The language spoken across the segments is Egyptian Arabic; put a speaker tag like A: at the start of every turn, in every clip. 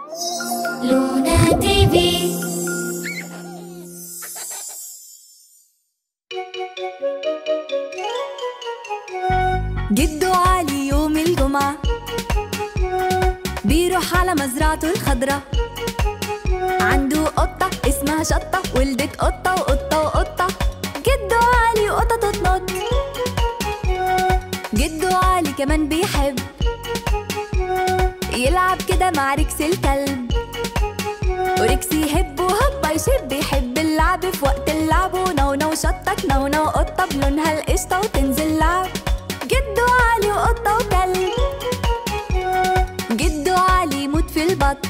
A: لونا تي في
B: جدو علي يوم الجمعة بيروح على مزرعته الخضرة عنده قطة اسمها شطة ولدت قطة وقطة وقطة جدو علي وقطة تنط جدو علي كمان بيحب يلعب كده مع ريكس الكلب وريكس يهب وهوبا يشب يحب اللعب في وقت اللعب ونونو شطك نونو قطة بلونها القشطة وتنزل لعب جدو علي وقطة وكلب جدو علي يموت في البط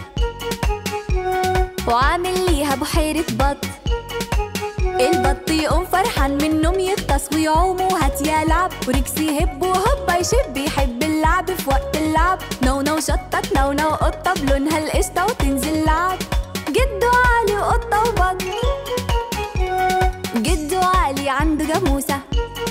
B: وعامل ليها بحيرة بط البط يقوم فرحان من النوم يغطس ويعوم وهات يلعب وريكس يهب وهوبا يشب يحب اللعب في وقت اللعب نو نو شطت نو نو قطة بلونها القشطة وتنزل لعب جدو علي وقطة وبط جدو علي عنده جاموسة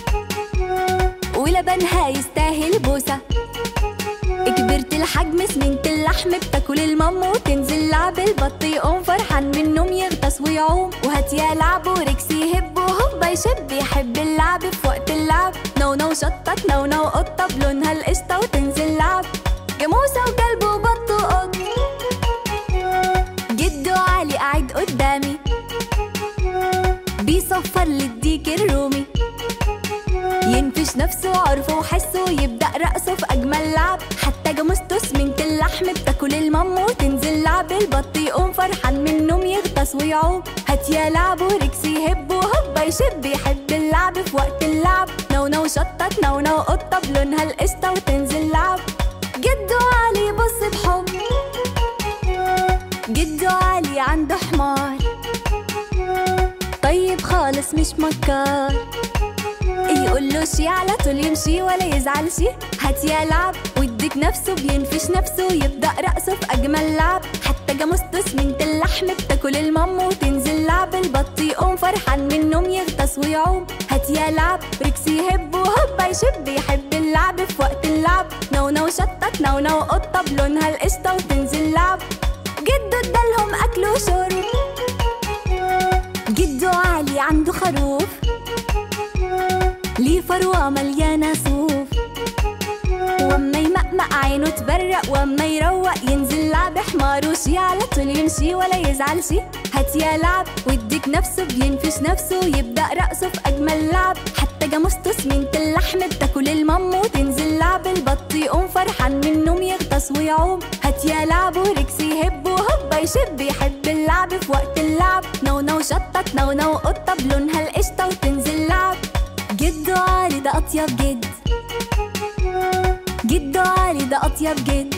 B: ولبنها يستاهل بوسة كبرت الحجم سمنت اللحم بتاكل المام وتنزل لعب البط يقوم فرحان من النوم يغطس ويعوم وهات يلعب وريكس يهب وهوبا يشب يحب اللعب في وقت اللعب نو نو شطت نو نو قطة بلونها القشطة وتنزل لعب جاموسة وكلب وبط وقط جدو علي قاعد قدامي بيصفر للديك الرومي ينفش نفسه عرفه وحسه يبدأ رقصه في أجمل لعب حتى جاموسته سمنت اللحم بتاكل المام وتنزل لعب البط يقوم فرحان من النوم يغطس ويعوم هات يلعب وريكس يهب وهوبا يشب يحب اللعب في وقت اللعب نو نو شطت نو نو قطة بلونها القشطة وتنزل لعب جدو علي بص بحب جدو علي عنده حمار طيب خالص مش مكار يقول له شي على طول يمشي ولا يزعل شي هات يلعب ويديك نفسه بينفش نفسه يبدأ رقصه في أجمل لعب حتى جاموسته سمنت اللحم بتاكل المام وتنزل لعب البط يقوم فرحان من النوم يغطس ويعوم هات يلعب ريكس يهب وهوبا يشب يحب اللعب في وقت اللعب نو نو شطت نو نو قطة بلونها القشطة وتنزل لعب جدو ادالهم أكل وشرب جدو علي عنده خروف ليه فروة مليانة صوف واما يمقمق عينه تبرق واما يروق ينزل لعب حمار وشي على طول يمشي ولا يزعل شي هات يلعب ويديك نفسه بينفش نفسه يبدأ رقصه في أجمل لعب حتى جاموسته سمنت اللحم بتاكل المام وتنزل لعب البط يقوم فرحان من النوم يغطس ويعوم هات يلعب وريكس يهب وهوبا يشب يحب اللعب في وقت اللعب نو نو شطت نو نو قطة بلونها القشطة وتنزل لعب جدو علي ده أطيب جد جدو علي ده أطيب جد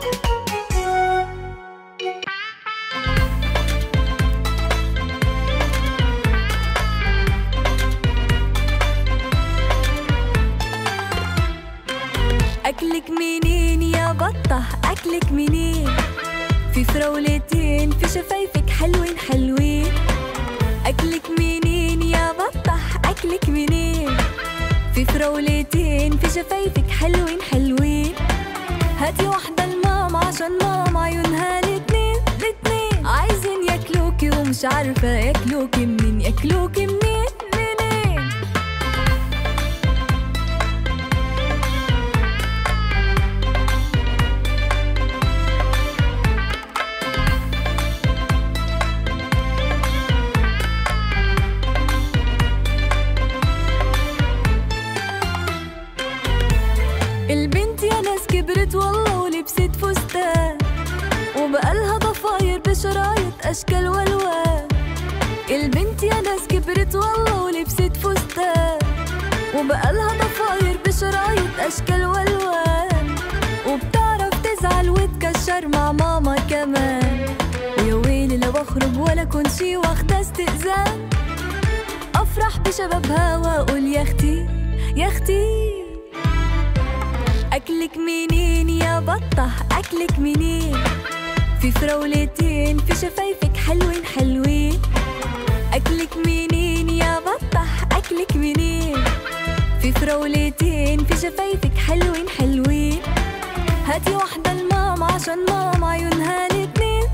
B: أكلك منين يا بطة أكلك منين في فراولتين في شفايفك حلوين حلوين أكلك منين يا بطة أكلك منين في فراولتين في شفايفك حلوين حلوين هاتي واحدة لماما عشان ماما عيونها الاتنين الاتنين عايزين ياكلوكي ومش عارفة ياكلوكي منين ياكلوكي منين منين البنت يا ناس كبرت والله ولبست فستان وبقالها ضفاير بشرايط اشكال والوان البنت يا ناس كبرت والله ولبست فستان وبقالها ضفاير بشرايط اشكال والوان وبتعرف تزعل وتكشر مع ماما كمان ويا ويلي لو اخرج ولا كنت شي واخده استئذان افرح بشبابها واقول يا اختي يا اختي أكلك منين يا بطة أكلك منين في فراولتين في شفايفك حلوين حلوين أكلك منين يا بطة أكلك منين في فراولتين في شفايفك حلوين حلوين هاتي واحدة لماما عشان ماما عيونها الاتنين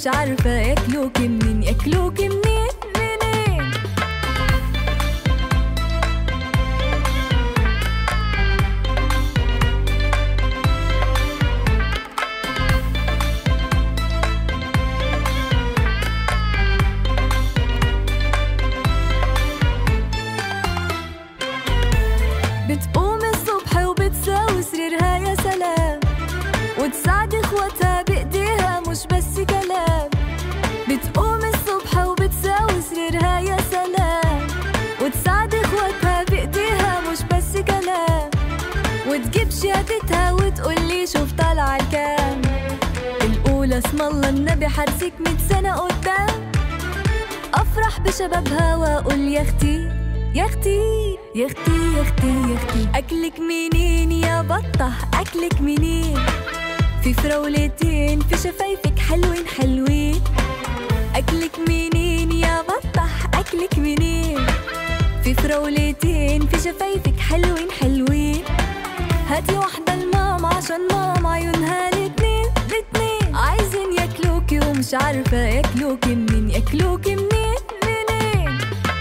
B: ومش عارفة ياكلوك منين ياكلوك منين منين بتقوم الصبح وبتساوي سريرها يا سلام وتساعد اخواتها بايديها مش بس كلام بتقوم الصبح وبتساوي سريرها يا سلام وتساعد اخواتها بايديها مش بس كلام وتجيب شهادتها وتقولي شوف طالعة الكام الأولى اسم الله النبي حرسك مية سنة قدام أفرح بشبابها وأقول يا أختي يا أختي يا أختي يا أختي يا أختي أكلك منين يا بطة أكلك منين في فراولتين في شفايفك حلوين حلوين أكلك منين يا بطة أكلك منين في فراولتين في شفايفك حلوين حلوين هاتي واحدة لماما عشان ماما عيونها الاتنين الاتنين عايزين ياكلوكي ومش عارفة ياكلوكي منين ياكلوكي منين منين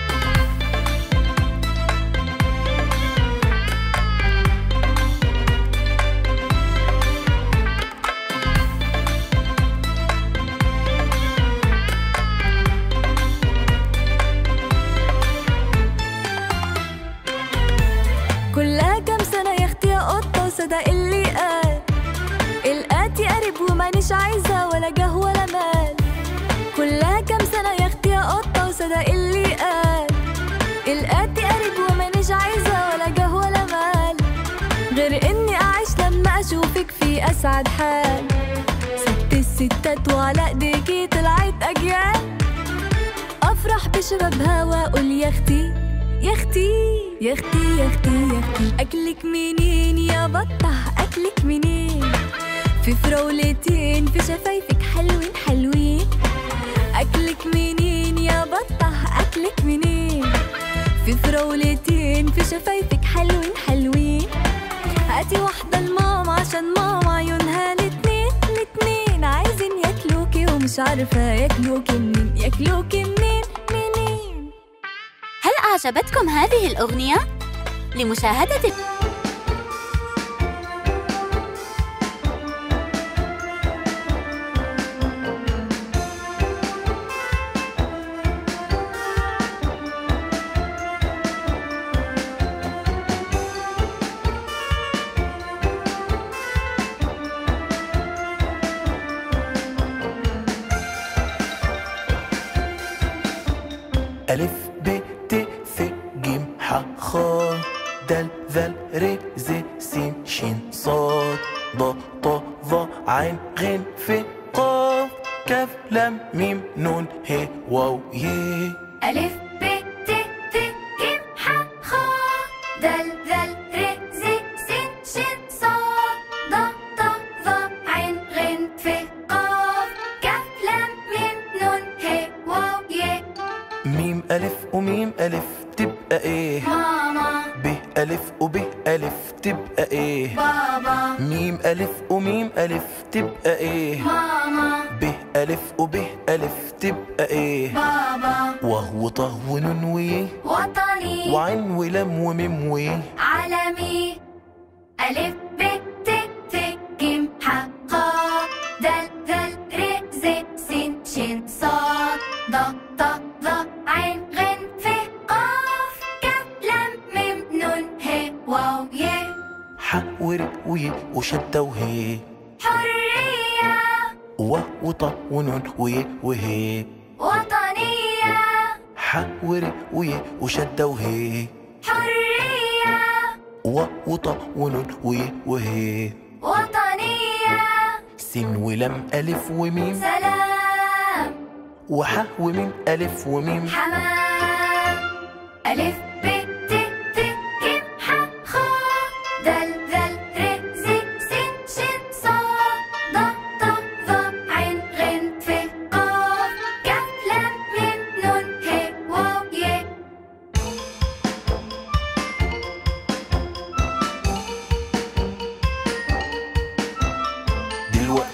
B: كلها كام سنة يا اختي يا قطة وصدق اللي قال القاتي قريب ومانيش عايزة ولا جه ولا مال كلها كام سنة يا اختي يا قطة وصدق اللي قال القاتي قريب ومانيش عايزة ولا جه ولا مال غير اني اعيش لما اشوفك في اسعد حال ست الستات وعلى ايديكي طلعت اجيال افرح بشبابها واقول يا اختي يا اختي يا اختي يا اختي يا اختي اكلك منين يا بطه اكلك منين في فراولتين في شفايفك حلوين حلوين اكلك منين يا بطه اكلك منين في فراولتين في شفايفك حلوين حلوين هاتي واحدة لماما عشان ماما عيونها الاتنين الاتنين عايزين ياكلوكي ومش عارفة ياكلوكي منين ياكلوكي منين منين
A: هل أعجبتكم هذه الأغنية؟ لمشاهدة
C: ألف ب ت ث ج ح خ دال ذال ر ز س ش ص ض ط ظ عين غين ف قاف كاف لام ميم نون ه واو ي
B: ألف ب ت ت ج ح خ دال ذال ر ز س ش ص ض ط ظ عين غين ف قاف كاف لام ميم نون ه واو ي
C: ميم ألف وميم ألف تبقى إيه
B: ماما
C: ب ألف وب ألف تبقى إيه
B: بابا
C: ميم ألف وميم ألف تبقى إيه
B: ماما
C: ب ألف وب ألف تبقى إيه
B: بابا
C: وهو طه ونون ويه
B: وطني
C: وعين ولام وميم ويه
B: عالمي ألف ب ت ت ج ح خ دال ذال ر ز س ش ص ض ط ظ عين غين ف قاف كاف لام ميم نون ه واو ي
C: ح ور وي وشدة وهي
B: حرية
C: و وط ونون وي وهي
B: وطنية
C: ح ور وي وشدة وهي
B: حرية
C: و وط ونون وي وهي
B: وطنية
C: سين ولام ألف وميم
B: سلام
C: وح وميم ألف وميم
B: حمام ألف ب ت ت ج ح خ دال ذال ر ز س ش ص ض ط ظ عين غين ف قاف كاف لام ميم نون ه واو ي
C: دلوقتي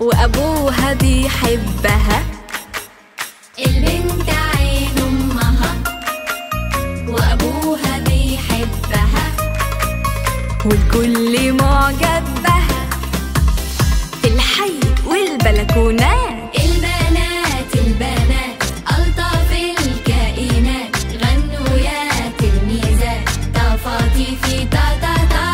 B: وأبوها بيحبها
D: البنت عين أمها وأبوها بيحبها
B: والكل معجب بها في الحي والبلكونات
D: البنات البنات ألطف الكائنات غنوا يا تلميذات طفاتي في تا تا تا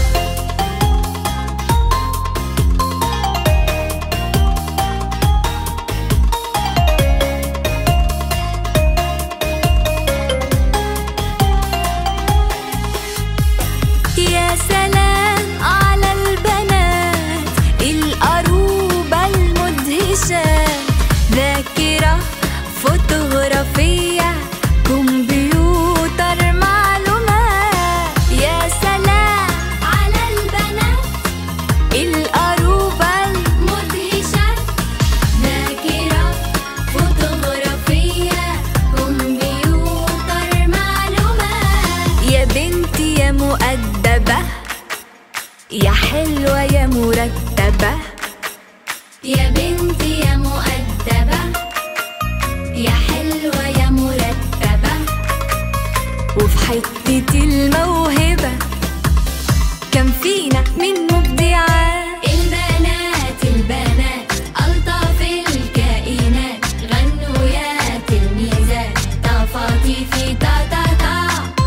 B: يا سلام على البنات القروبة المدهشات ذاكرة فوتوغرافية كمبيوتر معلومات يا سلام
D: على البنات
B: القروبة
D: مدهشة ذاكرة فوتوغرافية كمبيوتر معلومات
B: يا بنتي يا مؤدبة يا حلوة يا مرتبة
D: يا بنتي يا مؤدبة يا حلوة يا مرتبة
B: وفي حتة الموهبة كان فينا من مبدعات
D: البنات البنات ألطف الكائنات غنوا يا تلميذات طفاتي في تا تا تا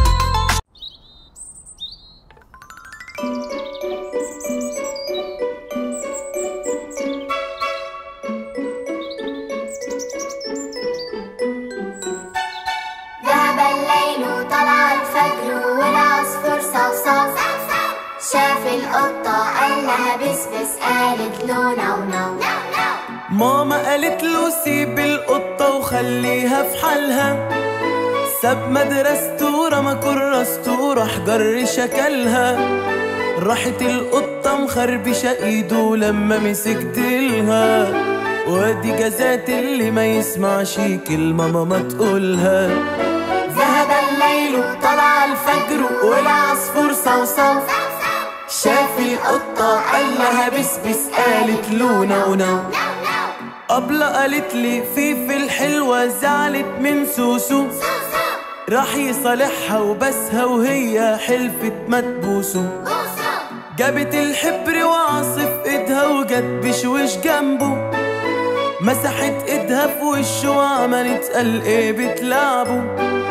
E: ذهب الليل وطلع الفجر والعصفور صوصو شاف القطة قال لها بسبس قالت له نو نو
C: ماما قالت له سيب القطة وخليها في حالها ساب مدرسته ورمى كراسته وراح جر شكلها راحت القطة مخربشة ايده لما مسك ديلها وادي جزات اللي ما يسمعش كلمة ماما تقولها ذهب الليل وطلع الفجر والعصفور صوصو شاف القطة قال لها بسبس قالت له نو نو أبلة قالت لي فيفي الحلوة زعلت من سوسو راح يصالحها وبسها وهي حلفت ما تبوسه جابت الحبر وعصف ايدها وجت بشوش جنبه مسحت ايدها في وشه وعملت قال ايه بتلعبه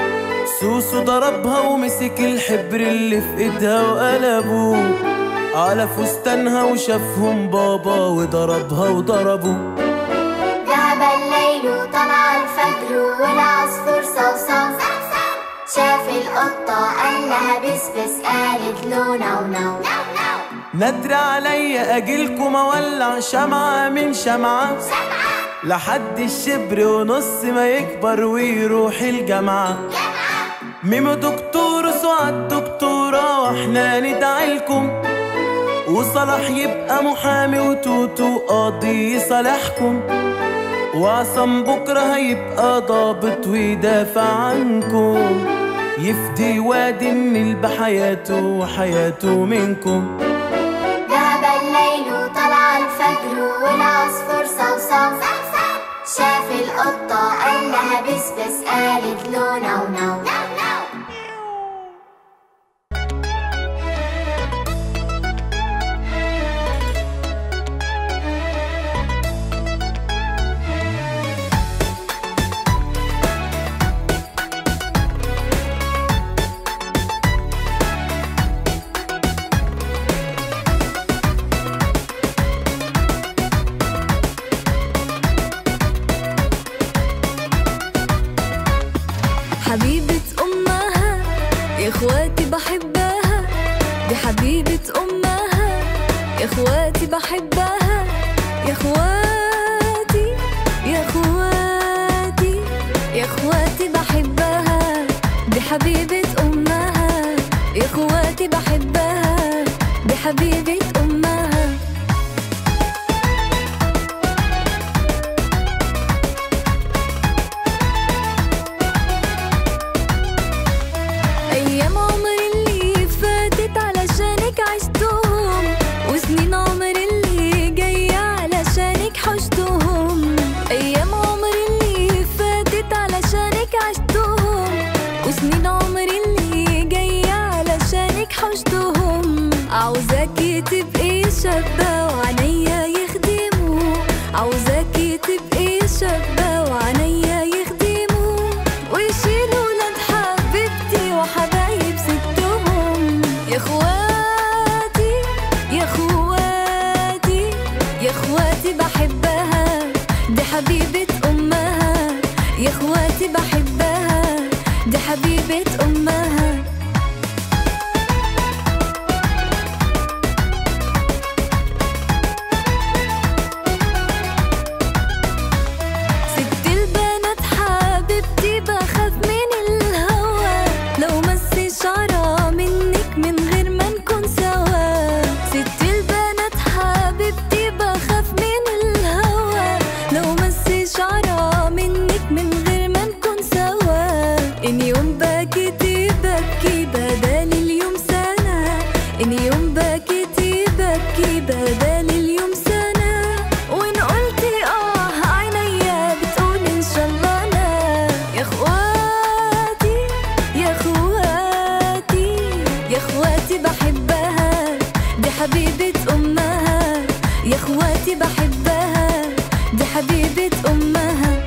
C: سوسو ضربها ومسك الحبر اللي في ايدها وقلبه على فستانها وشافهم بابا وضربها وضربه
E: ذهب الليل وطلع الفجر والعصفور صوصو شاف القطة قال لها بسبس قالت له نو نو
C: ندر عليا اجيلكم اولع شمعة من شمعة لحد الشبر ونص ما يكبر ويروح الجامعة ميمو دكتور سعاد دكتورة واحنا ندعيلكم وصلاح يبقى محامي وتوتو قاضي يصالحكم وعصام بكرة هيبقى ضابط ويدافع عنكم يفدي وادي النيل بحياته وحياته منكم
E: ذهب الليل وطلع الفجر والعصفور صوصو شاف القطة قال لها بسبس قالت له نو نو
B: حبيبة أمها يا إخواتي بحبها دي حبيبة أمها يا إخواتي بحبها يا إخواتي يا إخواتي يا إخواتي بحبها دي حبيبة أمها يا إخواتي بحبها دي حبيبة أمها أيام عمري اللي فاتت علشانك عشتهم وسنين عمري اللي جاية علشانك شابة وعنيا يخدموا عاوزاكي تبقي شابة وعنيا يخدموا ويشيلوا ولاد حبيبتي وحبايب ستهم يا اخواتي يا اخواتي يا اخواتي بحبها دي حبيبة امها يا اخواتي بحبها دي حبيبة امها ست البنات حبيبتي بخاف من الهوى لو مس شعرة منك من غير ما نكون سوا ست البنات حبيبتي بخاف من الهوى لو مس شعرة منك من غير ما نكون سوا ان يوم بكيتي ببكي بدل اليوم سنة ان يوم بكيتي ببكي بدل اليوم سنة وان قلتي اه عينيا بتقول ان شاء الله انا يا اخواتي يا اخواتي يا اخواتي بحبها دي حبيبة امها يا اخواتي بحبها دي حبيبة امها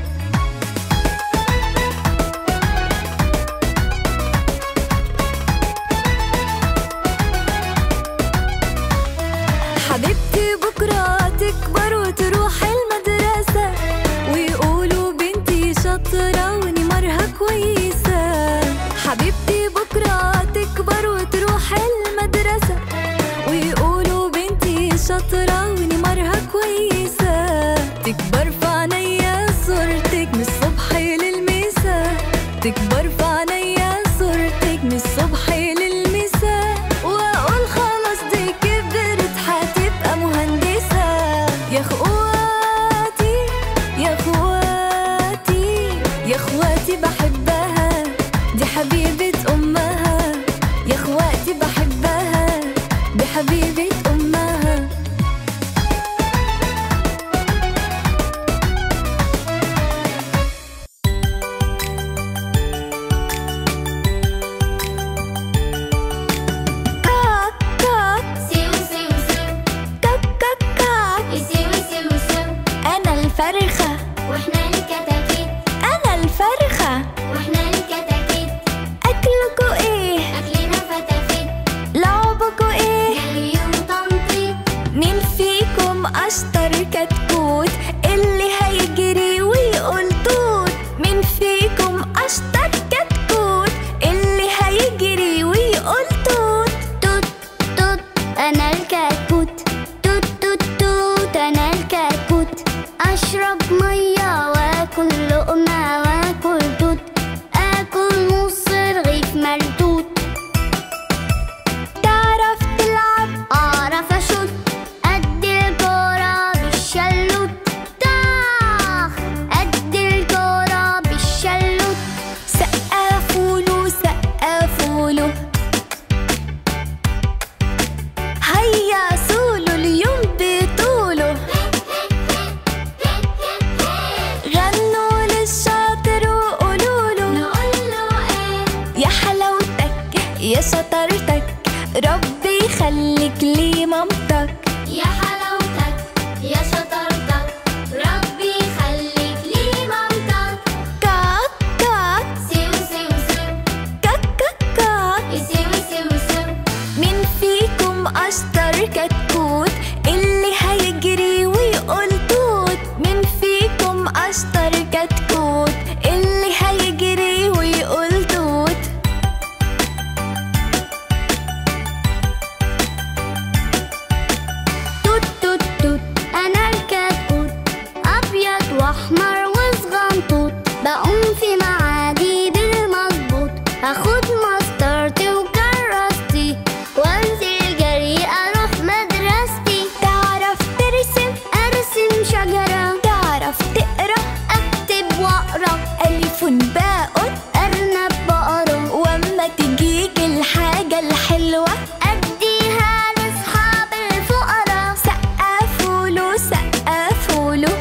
B: حبيبتي بكرة تكبر وتروح المدرسة ويقولوا بنتي شاطرة ونمرها كويسة حبيبتي بكرة تكبر وتروح المدرسة ويقولوا بنتي شاطرة ونمرها كويسة تكبر في عينيا صورتك من الصبح للمساء تكبر في عينيا صورتك من الصبح للمساء واقول خلاص دي كبرت هتبقى مهندسة يا اخواتي يا اخواتي يا اخواتي بحبها دي حبيبة امها يا اخواتي بحبها دي حبيبة امها كاك كاك
E: سيو سيو سيو
B: كاك كاك كاك
E: يسيو سيو سيو
B: انا الفرخة
E: واحنا الكتاكيت
B: انا الفرخة
E: واحنا الكتاكيت
B: اكلكوا ايه
E: اكلنا فتافيت
B: لعبكوا ايه
E: جري وتنطيط
B: مين فيكم اشطر كتكوت اللي هيجري ويقول توت مين فيكم اشطر كتكوت اللي هيجري ويقول توت
E: توت توت انا الكتكوت توت توت توت انا الكتكوت اشرب ميه واكل لقمه واكل توت اكل نص رغيف مردود
B: تعرف تلعب
E: اعرف اشوت قد الكوره بالشلوت طاخ قد الكوره بالشلوت
B: سقفوله سقفوله هيا سولو اليوم بطوله غنوا للشاطر وقولوله
E: نقول له ايه
B: يا حلاوتك يا شطارتك ربي يخليك لي مامتك
E: يا حلاوتك يا شطارتك ربي يخليك لي مامتك
B: كاك كاك
E: سيو سيو سيو
B: كاك كاك كاك
E: يسيو سيو سيو
B: مين فيكم أشطر كتكوت اللي هيجري ويقول توت مين فيكم أشطر كتكوت اللي هيجري ويقول توت
E: توت توت توت انا الكتكوت ابيض واحمر وصغنطوط بقوم في معادي بالمظبوط اخد مسطرتي وكراستي وانزل جري اروح مدرستي
B: تعرف ترسم
E: ارسم شجره
B: تعرف تقرا
E: اكتب واقرا
B: ألف باء
E: ارنب بقره
B: وأما تجيك الحاجة الحلوة
E: اديها لاصحاب الفقراء
B: سقفوله سقفوله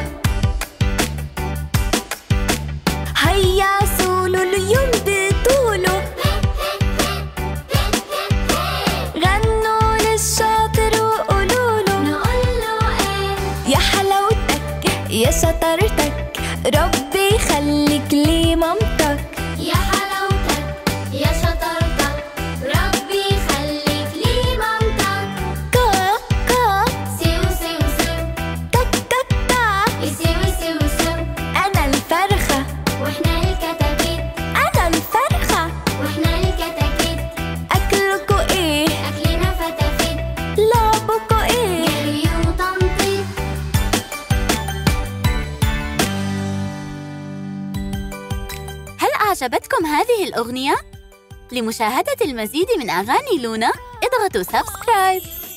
B: هيا سولو اليوم بطوله غنوا للشاطر وقولوله يا شطارتك ربي يخليك لي مامتك
E: يا حلاوتك يا شطارتك ربي يخليك لي مامتك
B: كا كا
E: سيو سيو سيو
B: كا كا كا
E: يسيو سيو سيو
B: أنا الفرخة
E: واحنا الكتاكيت
B: أنا الفرخة
E: واحنا الكتاكيت
B: أكلكوا إيه
E: أكلنا فتافيت
B: لعبكوا إيه
E: جري وتنطيط
A: هل أعجبتكم هذه الأغنية؟ لمشاهدة المزيد من أغاني لونا اضغطوا سبسكرايب